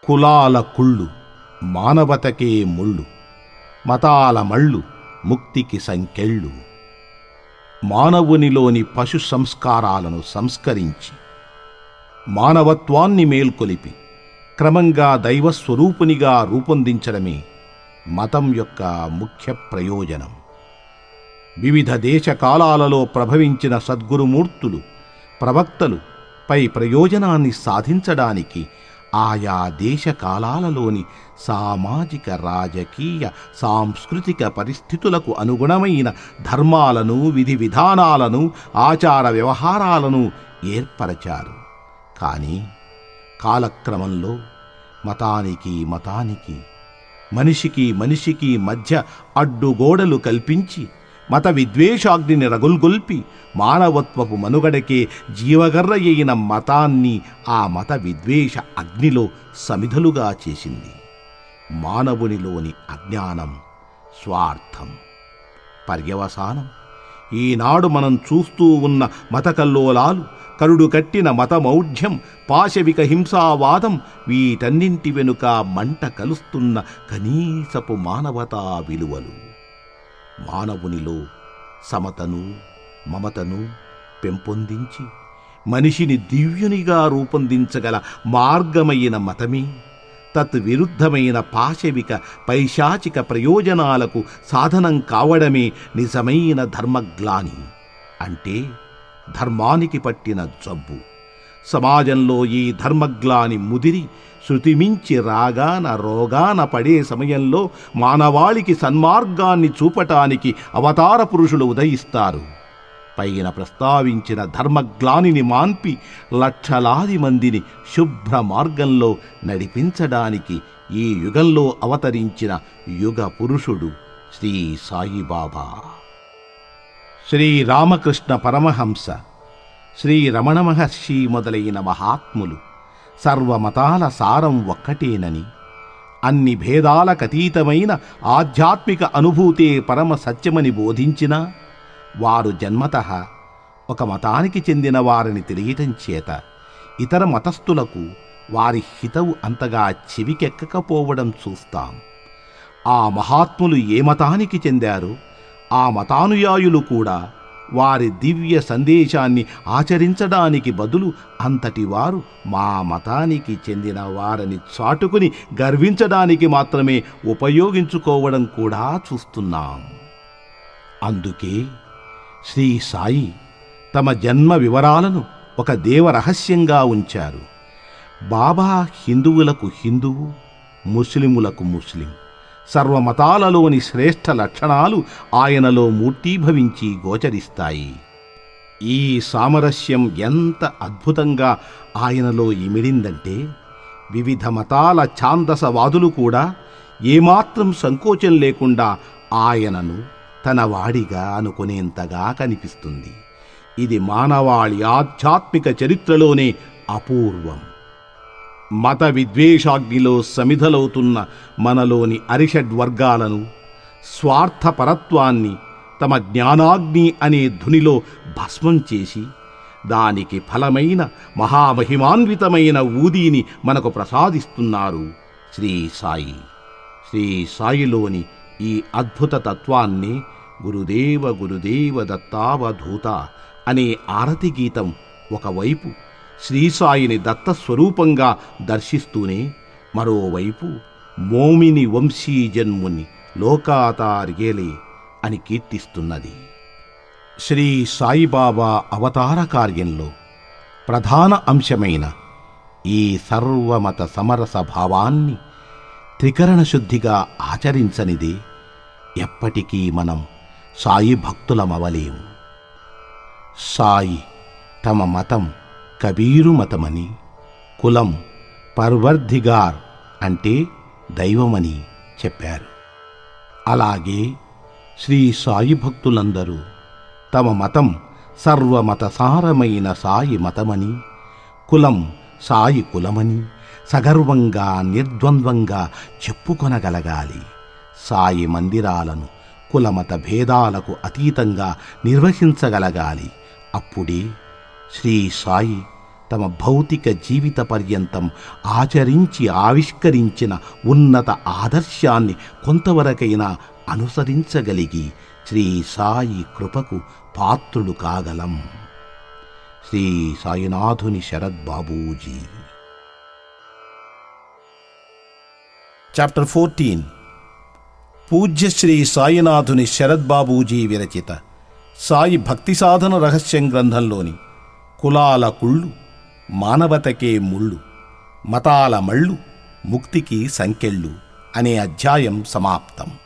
కులాల కుళ్ళు మానవతకే ముళ్ళు మతాల మళ్ళు ముక్తికి సంకెళ్ళు మానవునిలోని పశు సంస్కారాలను సంస్కరించి మానవత్వాన్ని మేల్కొలిపి క్రమంగా దైవస్వరూపునిగా రూపొందించడమే మతం యొక్క ముఖ్య ప్రయోజనం వివిధ దేశ కాలాలలో ప్రభవించిన సద్గురుమూర్తులు ప్రవక్తలు పై ప్రయోజనాన్ని సాధించడానికి ఆయా దేశ కాలాలలోని సామాజిక రాజకీయ సాంస్కృతిక పరిస్థితులకు అనుగుణమైన ధర్మాలను విధి విధానాలను ఆచార వ్యవహారాలను ఏర్పరచారు కానీ కాలక్రమంలో మతానికి మతానికి మనిషికి మనిషికి మధ్య అడ్డుగోడలు కల్పించి మత విద్వేషాగ్నిని రగుల్గొల్పి మానవత్వపు మనుగడకే జీవగర్ర అయిన మతాన్ని ఆ మత విద్వేష అగ్నిలో సమిధలుగా చేసింది మానవునిలోని అజ్ఞానం స్వార్థం పర్యవసానం ఈనాడు మనం చూస్తూ ఉన్న మతకల్లోలాలు కరుడు కట్టిన మతమౌఢ్యం పాశవిక హింసావాదం వీటన్నింటి వెనుక మంట కలుస్తున్న కనీసపు మానవతా విలువలు మానవునిలో సమతను మమతను పెంపొందించి మనిషిని దివ్యునిగా రూపొందించగల మార్గమైన మతమే తత్ విరుద్ధమైన పాశవిక పైశాచిక ప్రయోజనాలకు సాధనం కావడమే నిజమైన ధర్మగ్లాని అంటే ధర్మానికి పట్టిన జబ్బు సమాజంలో ఈ ధర్మగ్లాని ముదిరి శృతిమించి రాగాన రోగాన పడే సమయంలో మానవాళికి సన్మార్గాన్ని చూపటానికి అవతార పురుషులు ఉదయిస్తారు పైన ప్రస్తావించిన ధర్మగ్లానిని మాన్పి లక్షలాది మందిని శుభ్ర మార్గంలో నడిపించడానికి ఈ యుగంలో అవతరించిన యుగ పురుషుడు శ్రీ సాయిబాబా శ్రీ రామకృష్ణ పరమహంస శ్రీ రమణ మహర్షి మొదలైన మహాత్ములు సర్వమతాల సారం ఒక్కటేనని అన్ని భేదాలకతీతమైన ఆధ్యాత్మిక అనుభూతే పరమ సత్యమని బోధించినా వారు జన్మత ఒక మతానికి చెందిన వారిని తెలియటం చేత ఇతర మతస్థులకు వారి హితవు అంతగా చెవికెక్కకపోవడం చూస్తాం ఆ మహాత్ములు ఏ మతానికి చెందారో ఆ మతానుయాయులు కూడా వారి దివ్య సందేశాన్ని ఆచరించడానికి బదులు అంతటి వారు మా మతానికి చెందిన వారని చాటుకుని గర్వించడానికి మాత్రమే ఉపయోగించుకోవడం కూడా చూస్తున్నాం అందుకే శ్రీ సాయి తమ జన్మ వివరాలను ఒక దేవ రహస్యంగా ఉంచారు బాబా హిందువులకు హిందువు ముస్లిములకు ముస్లిం సర్వమతాలలోని శ్రేష్ఠ లక్షణాలు ఆయనలో మూర్తీభవించి గోచరిస్తాయి ఈ సామరస్యం ఎంత అద్భుతంగా ఆయనలో ఇమిడిందంటే వివిధ మతాల ఛాందసవాదులు కూడా ఏమాత్రం సంకోచం లేకుండా ఆయనను తన వాడిగా అనుకునేంతగా కనిపిస్తుంది ఇది మానవాళి ఆధ్యాత్మిక చరిత్రలోనే అపూర్వం మత విద్వేషాగ్నిలో సమిధలవుతున్న మనలోని అరిషడ్వర్గాలను స్వార్థపరత్వాన్ని తమ జ్ఞానాగ్ని అనే ధునిలో భస్మం చేసి దానికి ఫలమైన మహామహిమాన్వితమైన ఊదీని మనకు ప్రసాదిస్తున్నారు శ్రీ సాయి శ్రీ సాయిలోని ఈ అద్భుత తత్వాన్ని గురుదేవ గురుదేవ దత్తావధూత అనే ఆరతి గీతం ఒకవైపు శ్రీసాయిని దత్తస్వరూపంగా దర్శిస్తూనే మరోవైపు మోమిని వంశీ జన్ముని లోకాతార్యేలే అని కీర్తిస్తున్నది శ్రీ సాయిబాబా అవతార కార్యంలో ప్రధాన అంశమైన ఈ సర్వమత సమరస భావాన్ని త్రికరణ శుద్ధిగా ఆచరించనిదే ఎప్పటికీ మనం సాయి భక్తులమవలేము సాయి తమ మతం కబీరు మతమని కులం పర్వర్ధిగార్ అంటే దైవమని చెప్పారు అలాగే శ్రీ సాయి భక్తులందరూ తమ మతం సర్వమతసారమైన సాయి మతమని కులం సాయి కులమని సగర్వంగా నిర్ద్వంద్వంగా చెప్పుకొనగలగాలి సాయి మందిరాలను కులమత భేదాలకు అతీతంగా నిర్వహించగలగాలి అప్పుడే శ్రీ సాయి తమ భౌతిక జీవిత పర్యంతం ఆచరించి ఆవిష్కరించిన ఉన్నత ఆదర్శాన్ని కొంతవరకైనా అనుసరించగలిగి శ్రీ సాయి కృపకు పాత్రులు కాగలం శ్రీ సాయినాథుని శరద్ బాబూజీ చాప్టర్ ఫోర్టీన్ పూజ్య శ్రీ సాయినాథుని శరద్ బాబూజీ విరచిత సాయి భక్తి సాధన రహస్యం గ్రంథంలోని కులాల కుళ్ళు మానవతకే ముళ్ళు మతాల మళ్ళు ముక్తికి సంకెళ్ళు అనే అధ్యాయం సమాప్తం